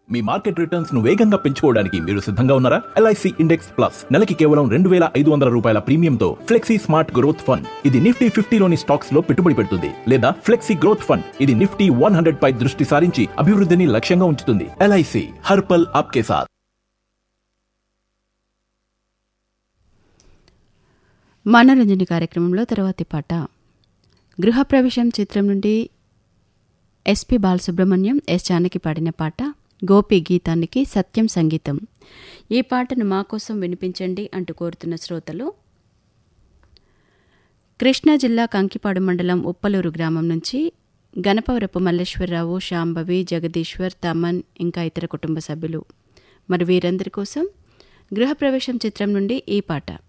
మీ market returns ను వేగంగా పెంచుకోవడానికి మీరు సిద్ధంగా ఉన్నారా ఎల్ఐసి ఇండెక్స్ ప్లస్ నెలకి కేవలం రెండు వేల ఐదు వందల రూపాయల ప్రీమియంతో ఫ్లెక్సీ స్మార్ట్ గ్రోత్ ఫండ్ ఇది నిఫ్టీ ఫిఫ్టీలోని స్టాక్స్ లో పెట్టుబడి పెడుతుంది లేదా ఫ్లెక్సీ గ్రోత్ ఫండ్ ఇది నిఫ్టీ వన్ హండ్రెడ్ పై దృష్టి సారించి అభివృద్ధిని లక్ష్యంగా ఉంచుతుంది ఎల్ఐసి హర్పల్ ఆప్కే సాత్ మనరంజని కార్యక్రమంలో తర్వాతి పాట గృహప్రవేశం చిత్రం నుండి ఎస్పి బాలసుబ్రహ్మణ్యం ఎస్ జానకి పాడిన పాట గోపి గీతానికి సత్యం సంగీతం ఈ పాటను మా కోసం వినిపించండి అంటూ కోరుతున్న శ్రోతలు కృష్ణా జిల్లా కంకిపాడు మండలం ఉప్పలూరు గ్రామం నుంచి గణపవరపు మల్లేశ్వరరావు శాంభవి జగదీశ్వర్ తమన్ ఇంకా ఇతర కుటుంబ సభ్యులు మరి వీరందరి కోసం గృహప్రవేశం చిత్రం నుండి ఈ పాట